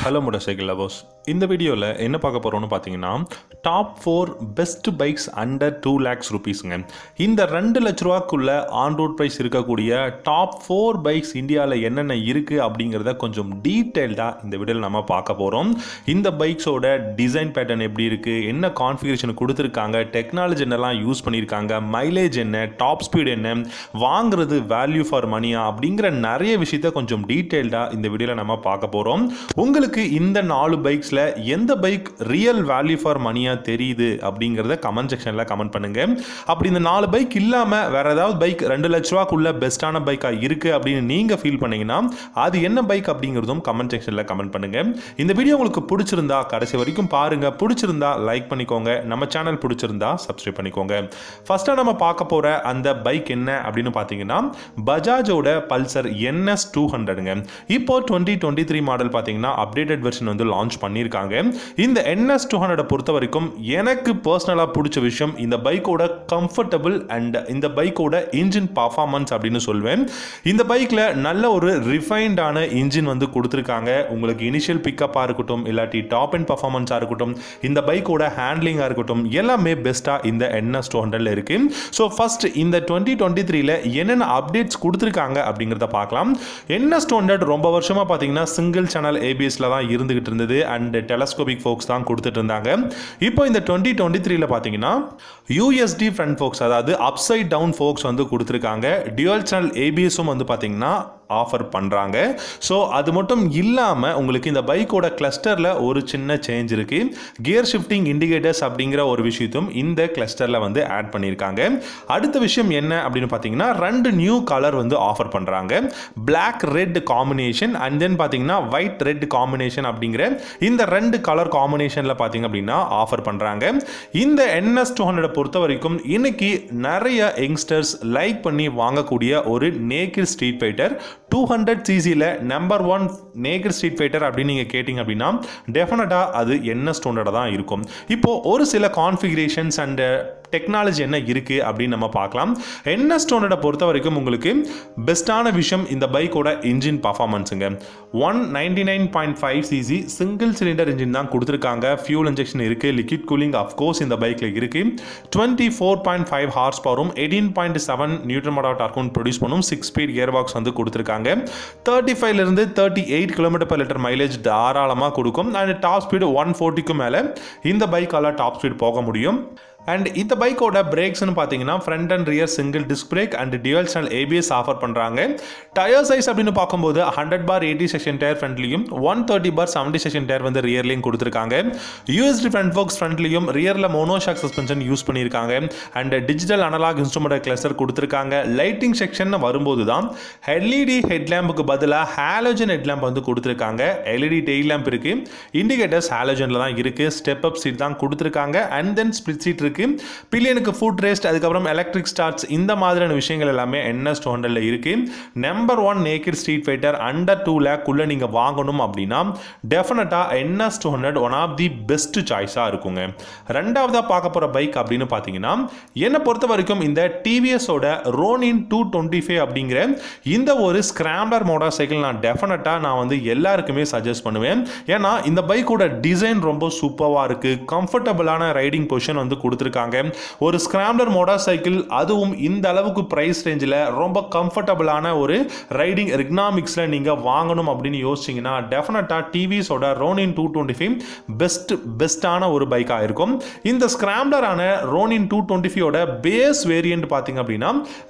hello motor cycle lovers இந்த வீடியோவில் என்ன பார்க்க போகிறோம்னு பார்த்தீங்கன்னா top four best bikes under two lakhs ருபீஸுங்க இந்த ரெண்டு லட்ச ரூபாக்குள்ள ஆன் ரோட் ப்ரைஸ் இருக்கக்கூடிய டாப் ஃபோர் பைக்ஸ் இந்தியாவில் என்னென்ன இருக்குது அப்படிங்கிறத கொஞ்சம் டீட்டெயில்டாக இந்த வீடியோவில் நம்ம பார்க்க போகிறோம் இந்த பைக்ஸோட டிசைன் பேட்டர்ன் எப்படி இருக்குது என்ன கான்ஃபிகரேஷன் கொடுத்துருக்காங்க டெக்னாலஜி என்னெல்லாம் யூஸ் பண்ணியிருக்காங்க மைலேஜ் என்ன டாப் ஸ்பீட் என்ன வாங்குறது வேல்யூ ஃபார் மணியா அப்படிங்கிற நிறைய விஷயத்த கொஞ்சம் டீட்டெயில்டாக இந்த வீடியோவில் நம்ம பார்க்க போகிறோம் உங்களுக்கு இந்த நாலு பைக்ஸில் எந்த பைக் ரியல் வேல்யூ ஃபார் மணியாக தெரியுது அப்படிங்கிறத கமெண்ட் செக்ஷனில் கமெண்ட் பண்ணுங்க அப்படி இந்த நாலு பைக் இல்லாமல் வேற ஏதாவது பைக் ரெண்டு லட்ச ரூபாக்குள்ள பெஸ்ட்டான பைக்காக இருக்குது அப்படின்னு நீங்கள் ஃபீல் பண்ணீங்கன்னா அது என்ன பைக் அப்படிங்கிறதும் கமெண்ட் செக்ஷனில் கமெண்ட் பண்ணுங்க இந்த வீடியோ உங்களுக்கு பிடிச்சிருந்தா கடைசி வரைக்கும் பாருங்க பிடிச்சிருந்தா லைக் பண்ணிக்கோங்க நம்ம சேனல் பிடிச்சிருந்தா சப்ஸ்கிரைப் பண்ணிக்கோங்க ஃபர்ஸ்ட்டாக நம்ம பார்க்க போகிற அந்த பைக் என்ன அப்படின்னு பார்த்தீங்கன்னா பஜாஜோட பல்சர் என்எஸ் டூ ஹண்ட்ரடுங்க இப்போ டுவெண்ட்டி டுவெண்ட்டி த்ரீ மாடல் பார்த்தீங்கன்னா அப்டேட்டட் வெர்ஷன் வந்து லான்ச் பண்ணியிருக்காங்க இந்த என்எஸ் டூ ஹண்ட்ரடை பொறுத்த வரைக்கும் எனக்கு பர்சனலாக பிடிச்ச விஷயம் இந்த பைக்கோட கம்ஃபர்டபுள் அண்ட் இந்த பைக்கோட இன்ஜின் பர்ஃபார்மன்ஸ் அப்படின்னு சொல்வேன் இந்த பைக்கில் நல்ல ஒரு ரிஃபைன்டான இன்ஜின் வந்து கொடுத்துருக்காங்க உங்களுக்கு இனிஷியல் பிக்கப்பாக இருக்கட்டும் இல்லாட்டி டாப் அண்ட் பர்ஃபார்மன்ஸாக இருக்கட்டும் இந்த பைக்கோட ஹேண்ட்லிங்காக இருக்கட்டும் எல்லாமே பெஸ்ட்டாக இந்த என்எஸ் டூ ஹண்ட்ரட்ல இருக்கு ஸோ ஃபர்ஸ்ட் இந்த டுவெண்ட்டி டுவெண்ட்டி த்ரீல என்னென்ன அப்டேட்ஸ் கொடுத்துருக்காங்க அப்படிங்கிறத பார்க்கலாம் என்எஸ் டூ ஹண்ட்ரட் ரொம்ப வருஷமாக பார்த்தீங்கன்னா சிங்கிள் சேனல் ஏபிஎஸ்ல தான் இருந்துகிட்டு இருந்தது அண்ட் டெலஸ்கோபிக் ஃபோக்ஸ் தான் கொடுத்துட்டு இருந்தாங்க இப்போ இந்த டுவெண்ட்டி டுவெண்ட்டி த்ரீல பார்த்தீங்கன்னா யூஎஸ்டி ஃப்ரண்ட் ஃபோக்ஸ் அதாவது அப்சைட் டவுன் ஃபோக்ஸ் வந்து கொடுத்துருக்காங்க டியூவல் சேனல் ஏபிஎஸும் வந்து பார்த்தீங்கன்னா ஆஃபர் பண்ணுறாங்க ஸோ அது மட்டும் இல்லாமல் உங்களுக்கு இந்த பைக்கோட கிளஸ்டரில் ஒரு சின்ன சேஞ்ச் இருக்குது கியர் ஷிஃப்டிங் இண்டிகேட்டர்ஸ் அப்படிங்கிற ஒரு விஷயத்தும் இந்த கிளஸ்டரில் வந்து ஆட் பண்ணியிருக்காங்க அடுத்த விஷயம் என்ன அப்படின்னு பார்த்தீங்கன்னா ரெண்டு நியூ கலர் வந்து ஆஃபர் பண்ணுறாங்க black red combination and then பார்த்தீங்கன்னா ஒயிட் ரெட் காம்பினேஷன் அப்படிங்கிற இந்த ரெண்டு கலர் காம்பினேஷனில் பார்த்தீங்க அப்படின்னா ஆஃபர் பண்ணுறாங்க இந்த என்எஸ் டூ ஹண்ட்ரட் பொறுத்த வரைக்கும் இன்னைக்கு நிறைய யங்ஸ்டர்ஸ் லைக் பண்ணி வாங்கக்கூடிய ஒரு நேக்கில் ஸ்ட்ரீட் ஃபைட்டர் டூ ஹண்ட்ரட் சிசியில் number one naked street fighter அப்படின்னு நீங்கள் கேட்டிங்க அப்படின்னா டெஃபினட்டாக அது என்ன ஸ்டோண்டர்டாக தான் இருக்கும் இப்போது ஒரு சில கான்ஃபிகரேஷன்ஸ் அண்ட் டெக்னாலஜி என்ன இருக்குது அப்படின்னு நம்ம பார்க்கலாம் என்ன ஸ்டோனோட பொறுத்த வரைக்கும் உங்களுக்கு பெஸ்ட்டான விஷயம் இந்த பைக்கோட இன்ஜின் பர்ஃபார்மன்ஸுங்க one ninety nine point five CC single cylinder engine தான் கொடுத்துருக்காங்க ஃபியூல் இன்ஜெக்ஷன் இருக்குது லிக்விட் கூலிங் அஃப்கோர்ஸ் இந்த பைக்கில் இருக்குது twenty four point five horse பவரும் eighteen point seven newton metre டார்க்கும் ப்ரொடியூஸ் பண்ணும் சிக்ஸ் ஸ்பீட் கியர் பாக்ஸ் வந்து கொடுத்துருக்காங்க தேர்ட்டி ஃபைவ்லேருந்து thirty eight kilometre per litre mileage தாராளமாக கொடுக்கும் அண்ட் டாப் ஸ்பீடு ஒன் ஃபோர்ட்டிக்கும் மேலே இந்த பைக்கால் டாப் ஸ்பீட் போக முடியும் அண்ட் இந்த பைக்கோட பிரேக்ஸ்னு பார்த்தீங்கன்னா front and rear single disc brake and dual channel ABS offer பண்ணுறாங்க டயர் சைஸ் அப்படின்னு பார்க்கும்போது hundred by eighty section tyre ஃப்ரண்ட்லையும் one thirty by seventy section tyre வந்து ரியர்லையும் கொடுத்துருக்காங்க யூஎஸ்டி ஃப்ரண்ட் ஃபோக்ஸ் ஃப்ரண்ட்லையும் ரியரில் மோனோஷாக் சஸ்பென்ஷன் யூஸ் பண்ணியிருக்காங்க and digital analogue instrument cluster கொடுத்துருக்காங்க லைட்டிங் செக்ஷன் வரும்போது தான் எல்இடி ஹெட்லேம்புக்கு பதிலாக ஹாலோஜன் ஹெட்லேம்ப் வந்து கொடுத்துருக்காங்க எல்இடி டெய்ல் லேம்ப் இருக்குது இண்டிகேட்டர்ஸ் ஹாலோஜனில் தான் இருக்குது ஸ்டெப் அப் சீட் தான் கொடுத்துருக்காங்க அண்ட் தென் ஸ்பிளிட் சீட் இருக்கு பில்லியனுக்கு ஃபுட் ரெஸ்ட் அதுக்கப்புறம் எலக்ட்ரிக் ஸ்டார்ட்ஸ் இந்த மாதிரியான விஷயங்கள் எல்லாமே என்எஸ் டூ ஹண்ட்ரட்ல இருக்கு number one naked street fighter under two lakh உள்ள நீங்க வாங்கணும் அப்படின்னா டெஃபினட்டா NS two hundred one of the best சாய்ஸா இருக்குங்க ரெண்டாவதா பார்க்க போற பைக் அப்படின்னு பார்த்தீங்கன்னா என்னை பொறுத்த வரைக்கும் இந்த டிவிஎஸோட ரோனின் டூ டுவெண்ட்டி ஃபைவ் அப்படிங்கிற இந்த ஒரு ஸ்கிராம்லர் மோட்டார் சைக்கிள் நான் டெஃபினட்டா நான் வந்து எல்லாருக்குமே சஜஸ்ட் பண்ணுவேன் ஏன்னா இந்த பைக்கோட டிசைன் ரொம்ப சூப்பராக இருக்கு கம்ஃபர்டபுளான ரைடிங் பொசிஷன் வந்து கொடுத்துருக்காங்க ஒரு ஸ்கிராம்லர் மோட்டார் சைக்கிள் அதுவும் இந்த அளவுக்கு ப்ரைஸ் ரேஞ்சில் ரொம்ப கம்ஃபர்டபுளான ஒரு ரைடிங் எக்னாமிக்ஸில் நீங்கள் வாங்கணும் அப்படின்னு யோசிச்சிங்கன்னா டெஃபினட்டாக டிவிஸோட Ronin two twenty five best பெஸ்ட்டான ஒரு பைக்காக இருக்கும் இந்த ஸ்கிராம்லரான ரோனின் டூ டுவெண்ட்டி ஃபைவோட பேஸ் வேரியன்ட் பார்த்தீங்க அப்படின்னா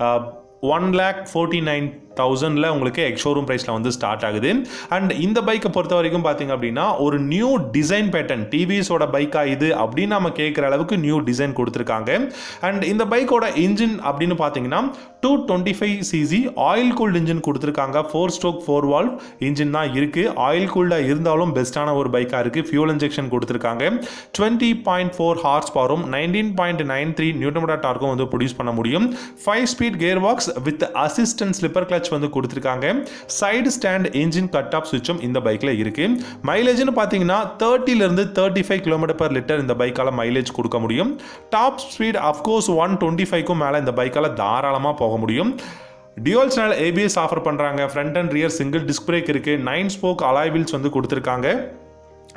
ஒன் லேக் ஃபோர்ட்டி நைன் தௌசண்டில் உங்களுக்கு எக்ஸ் ஷோரூம் ப்ரைஸில் வந்து ஸ்டார்ட் ஆகுது அண்ட் இந்த பைக்கை பொறுத்த வரைக்கும் பார்த்தீங்க அப்படின்னா ஒரு நியூ டிசைன் பேட்டர்ன் டிவிஸோட பைக்காக இது அப்படின்னு நம்ம கேட்குற அளவுக்கு நியூ டிசைன் கொடுத்துருக்காங்க அண்ட் இந்த பைக்கோட இன்ஜின் அப்படின்னு பார்த்தீங்கன்னா two twenty five CC oil cooled engine கொடுத்துருக்காங்க four stroke four valve engine தான் இருக்குது ஆயில் கூல்டாக இருந்தாலும் பெஸ்ட்டான ஒரு பைக்காக இருக்குது ஃபியூல் இன்ஜெக்ஷன் கொடுத்துருக்காங்க டுவெண்ட்டி பாயிண்ட் ஃபோர் ஹார்ஸ் பவரும் nineteen point nine three newton metre டார்க்கும் வந்து ப்ரொடியூஸ் பண்ண முடியும் five speed gear box with assistant slipper clutch வந்து கொடுத்துருக்காங்க side stand engine cut off சுவிட்சும் இந்த பைக்கில் இருக்கு மைலேஜ்னு பார்த்தீங்கன்னா தேர்ட்டிலேருந்து thirty five kilometre per litre இந்த பைக்கால் மைலேஜ் கொடுக்க முடியும் top speed of course one twenty ஃபைவ்க்கும் மேலே இந்த பைக்கால் தாராளமாக போக முடியும் டியூவல் சேனல் ஏபிஎஸ் ஆஃபர் பண்ணுறாங்க front and rear single disc brake இருக்குது நைன் ஸ்போக் அலாய் வீல்ஸ் வந்து கொடுத்துருக்காங்க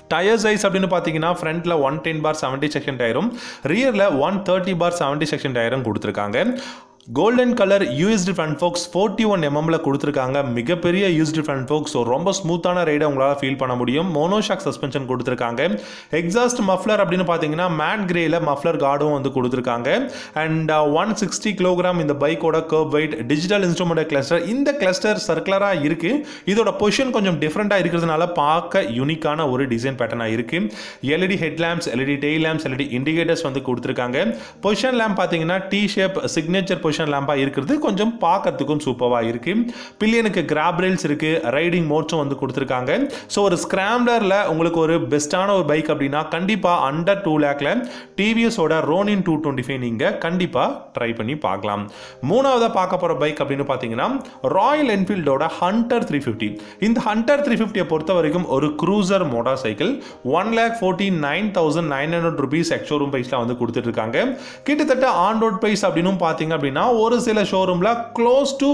டயர் சைஸ் அப்படின்னு பார்த்தீங்கன்னா ஃப்ரண்ட்டில் one ten by seventy section டயரும் ரியரில் one thirty by seventy section டயரும் கொடுத்துருக்காங்க golden colour USD front forks forty one எம்எம்ல கொடுத்துருக்காங்க மிகப்பெரிய யூஎஸ்டி ஃப்ரண்ட் ஃபோக்ஸ் ஸோ ரொம்ப ஸ்மூத்தான ரைடை உங்களால் ஃபீல் பண்ண முடியும் மோனோஷாக் சஸ்பென்ஷன் கொடுத்துருக்காங்க எக்ஸாஸ்ட் மஃப்ளர் அப்படின்னு பார்த்தீங்கன்னா மேட் கிரேல மஃப்ளர் கார்டும் வந்து கொடுத்துருக்காங்க அண்ட் ஒன் சிக்ஸ்டி கிலோகிராம் இந்த பைக்கோட kerb weight digital instrument cluster இந்த கிளஸ்டர் சர்க்குலராக இருக்கு இதோட பொசிஷன் கொஞ்சம் டிஃப்ரெண்ட்டாக இருக்கிறதுனால பார்க்க யூனிக்கான ஒரு டிசைன் பேட்டர்னாக இருக்கு LED head lamps LED tail lamps LED indicators வந்து கொடுத்துருக்காங்க பொசிஷன் லேம்ப் பார்த்தீங்கன்னா டி ஷேப் சிக்னேச்சர் பொசிஷன் லேம்பாக இருக்கிறது கொஞ்சம் பார்க்கறதுக்கும் சூப்பராக இருக்கு பில்லியனுக்கு கிராப் ரெயில்ஸ் இருக்கு ரைடிங் மோட்ஸும் வந்து கொடுத்துருக்காங்க ஸோ ஒரு ஸ்கிராம்லரில் உங்களுக்கு ஒரு பெஸ்ட்டான ஒரு பைக் அப்படின்னா கண்டிப்பாக அண்டர் டூ லேக்ல டிவிஎஸோட ரோனின் டூ டுவெண்ட்டி ஃபைவ் நீங்கள் கண்டிப்பாக ட்ரை பண்ணி பார்க்கலாம் மூணாவதாக பார்க்க போகிற பைக் அப்படின்னு பார்த்தீங்கன்னா ராயல் என்ஃபீல்டோட ஹண்டர் த்ரீ ஃபிஃப்டி இந்த ஹண்டர் த்ரீ ஃபிஃப்டியை பொறுத்த வரைக்கும் ஒரு cruiser motorcycle one lakh forty nine thousand nine hundred rupees ex showroom ப்ரைஸில் வந்து கொடுத்துட்ருக்காங்க கிட்டத்தட்ட ஆன் ரோட் ப்ரைஸ் அப்படின்னு பார்த்தீங்க அப்படின்னா ஒரு சில ஷோரூமில் close to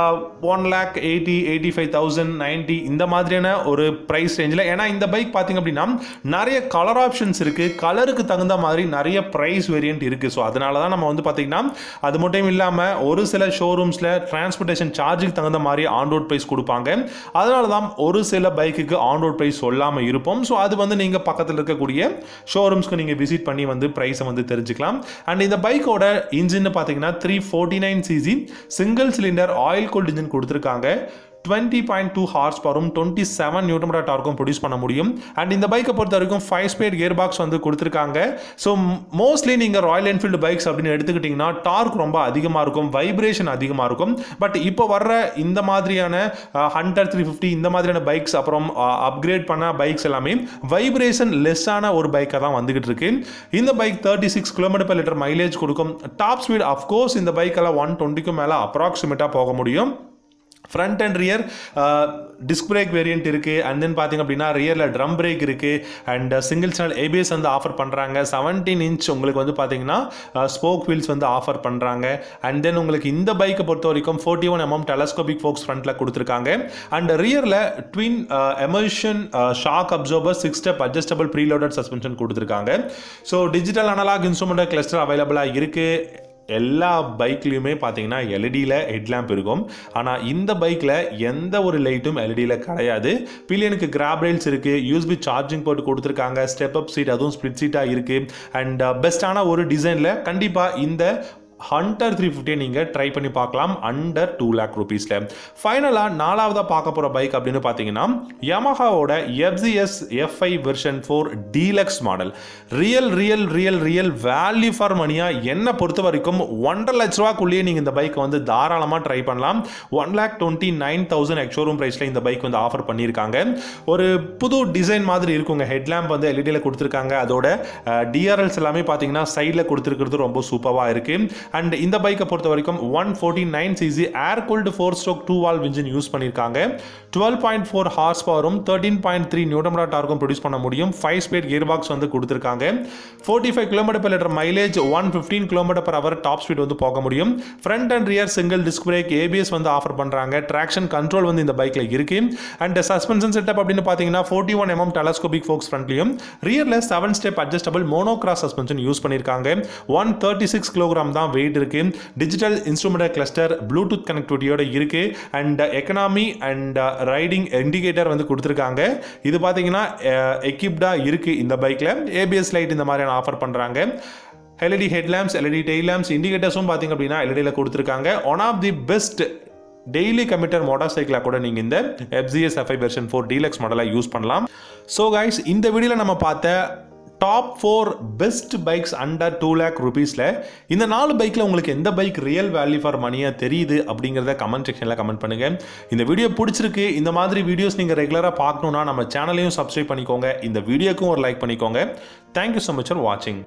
one lakh eighty eighty five thousand ninety இந்த மாதிரியான ஒரு ப்ரைஸ் ரேஞ்சில் ஏன்னா இந்த பைக் பார்த்தீங்க அப்படின்னா நிறைய கலர் ஆப்ஷன்ஸ் இருக்குது கலருக்கு தகுந்த மாதிரி நிறைய ப்ரைஸ் வேரியன்ட் இருக்குது ஸோ அதனால தான் நம்ம வந்து பார்த்தீங்கன்னா அது மட்டும் இல்லாமல் ஒரு சில ஷோரூம்ஸில் டிரான்ஸ்போர்ட்டேஷன் சார்ஜுக்கு தகுந்த மாதிரி ஆன் ரோட் ப்ரைஸ் கொடுப்பாங்க அதனால தான் ஒரு சில பைக்குக்கு ஆன் ரோட் ப்ரைஸ் சொல்லாமல் இருப்போம் ஸோ அது வந்து நீங்கள் பக்கத்தில் இருக்கக்கூடிய ஷோரூம்ஸ்க்கு நீங்கள் விசிட் பண்ணி வந்து ப்ரைஸை வந்து தெரிஞ்சுக்கலாம் அண்ட் இந்த பைக்கோட இன்ஜின் பார்த்தீங்கன்னா three forty nine CC single cylinder oil cooled engine கொடுத்துருக்காங்க டுவெண்ட்டி பாயிண்ட் டூ ஹார்ஸ் பவரும் டுவெண்ட்டி செவன் நியூட்டமீட்டர் டார்க்கும் ப்ரொடியூஸ் பண்ண முடியும் அண்ட் இந்த பைக்கை பொறுத்த வரைக்கும் ஃபைவ் ஸ்பீட் கியர் பாக்ஸ் வந்து கொடுத்துருக்காங்க ஸோ மோஸ்ட்லி நீங்கள் ராயல் என்ஃபீல்டு பைக்ஸ் அப்படின்னு எடுத்துக்கிட்டிங்கன்னா டார்க் ரொம்ப அதிகமாக இருக்கும் வைப்ரேஷன் அதிகமாக இருக்கும் பட் இப்போ வர்ற இந்த மாதிரியான ஹண்டர் த்ரீ ஃபிஃப்டி இந்த மாதிரியான பைக்ஸ் அப்புறம் அப்கிரேட் பண்ண பைக்ஸ் எல்லாமே வைப்ரேஷன் லெஸ்ஸான ஒரு பைக்காக தான் வந்துகிட்டு இருக்கு இந்த bike thirty six kilometre per litre mileage கொடுக்கும் டாப் ஸ்பீட் அஃப்கோர்ஸ் இந்த பைக்கெல்லாம் ஒன் டுவெண்ட்டிக்கும் மேலே அப்ராக்சிமேட்டாக போக முடியும் front and rear disc brake variant இருக்குது அண்ட் தென் பார்த்தீங்க அப்படின்னா ரியரில் ட்ரம் பிரேக் இருக்குது அண்ட் சிங்கிள் சேனல் ஏபிஎஸ் வந்து ஆஃபர் பண்ணுறாங்க செவன்டீன் இன்ச் உங்களுக்கு வந்து பார்த்தீங்கன்னா ஸ்போக் வீல்ஸ் வந்து ஆஃபர் பண்ணுறாங்க அண்ட் தென் உங்களுக்கு இந்த பைக்கை பொறுத்த வரைக்கும் forty one mm telescopic forks ஃப்ரண்ட்டில் கொடுத்துருக்காங்க and ரியரில் twin emulsion shock absorber six step adjustable preloaded suspension கொடுத்துருக்காங்க so digital analogue instrument cluster அவைலபிளாக இருக்குது எல்லா பைக்லையுமே பார்த்தீங்கன்னா எல்இடியில் ஹெட்லாம்ப் இருக்கும் ஆனால் இந்த பைக்கில் எந்த ஒரு லைட்டும் எல்இடியில் கிடையாது பில்லியனுக்கு கிராப் ரயில்ஸ் இருக்குது யூஎஸ்பி சார்ஜிங் போட்டு கொடுத்துருக்காங்க ஸ்டெப் அப் சீட் அதுவும் ஸ்ப்ளிட் சீட்டாக இருக்குது அண்ட் பெஸ்ட்டான ஒரு டிசைனில் கண்டிப்பாக இந்த ஹண்டர் த்ரீ ஃபிஃப்டியை நீங்கள் ட்ரை பண்ணி பார்க்கலாம் அண்டர் டூ லேக் ருபீஸில் ஃபைனலாக நாலாவதாக பார்க்க போகிற பைக் அப்படின்னு பார்த்தீங்கன்னா யமஹாவோட FZS FI version four deluxe model real real real real value for மணியாக என்னை பொறுத்த வரைக்கும் ஒன்றரை லட்ச ரூபாக்குள்ளேயே நீங்கள் இந்த பைக்கை வந்து தாராளமாக ட்ரை பண்ணலாம் one lakh twenty nine thousand ex showroom ப்ரைஸில் இந்த பைக் வந்து ஆஃபர் பண்ணியிருக்காங்க ஒரு புது டிசைன் மாதிரி இருக்குங்க ஹெட்லாம்ப் வந்து எல்இடியில் கொடுத்துருக்காங்க அதோட டிஆர்எல்ஸ் எல்லாமே பார்த்தீங்கன்னா சைடில் கொடுத்துருக்கிறது ரொம்ப சூப்பராக இருக்குது அண்ட் இந்த பைக்கை பொறுத்த வரைக்கும் one forty nine cc air cooled four stroke two valve engine use பண்ணியிருக்காங்க டுவெல் பாயிண்ட் ஃபோர் ஹார்ஸ் பவரும் தேர்ட்டின் பாயிண்ட் த்ரீ நியூட்டமரா டார்க்கும் ப்ரொடியூஸ் பண்ண முடியும் ஃபைவ் ஸ்பீட் கியர் பாக்ஸ் வந்து கொடுத்துருக்காங்க forty five kilometre per litre mileage one fifteen kilometre per hour top speed வந்து போக முடியும் front and rear single disc brake ABS வந்து ஆஃபர் பண்ணுறாங்க ட்ராக்ஷன் கண்ட்ரோல் வந்து இந்த பைக்கில் இருக்கு அண்ட் சஸ்பென்ஷன் செட்டப் அப்படின்னு பார்த்தீங்கன்னா forty one mm telescopic forks ஃப்ரண்ட்லையும் ரியரில் seven step adjustable monocross suspension use பண்ணியிருக்காங்க ஒன் தேர்ட்டி சிக்ஸ் கிலோகிராம் தான் வெயிட் இருக்கு டிஜிட்டல் இன்ஸ்ட்ருமெண்ட் கிளஸ்டர் ப்ளூடூத் கனெக்டிவிட்டியோட இருக்கு and economy and riding indicator வந்து கொடுத்துருக்காங்க இது பார்த்தீங்கன்னா எக்யூப்டா இருக்கு இந்த பைக்கில் ஏபிஎஸ் லைட் இந்த மாதிரியான ஆஃபர் பண்ணுறாங்க LED headlamps LED tail lamps இண்டிகேட்டர்ஸும் பார்த்தீங்க அப்படின்னா எல்இடியில் கொடுத்துருக்காங்க one of the best daily commuter motor சைக்கிளாக கூட நீங்கள் இந்த FZS FI version four deluxe மாடலாக யூஸ் பண்ணலாம் ஸோ கைஸ் இந்த வீடியோவில் நம்ம பார்த்த top four best bikes under two lakh ருபீஸில் இந்த நாலு பைக்கில் உங்களுக்கு எந்த பைக் ரியல் வேல்யூ ஃபார் மணியாக தெரியுது அப்படிங்கிறத கமெண்ட் செக்ஷனில் கமெண்ட் பண்ணுங்கள் இந்த வீடியோ பிடிச்சிருக்கு இந்த மாதிரி வீடியோஸ் நீங்கள் ரெகுலராக பார்க்கணுன்னா நம்ம சேனலையும் சப்ஸ்கிரைப் பண்ணிக்கோங்க இந்த வீடியோக்கும் ஒரு லைக் பண்ணிக்கோங்க தேங்க்யூ ஸோ மச் ஃபார் வாட்சிங்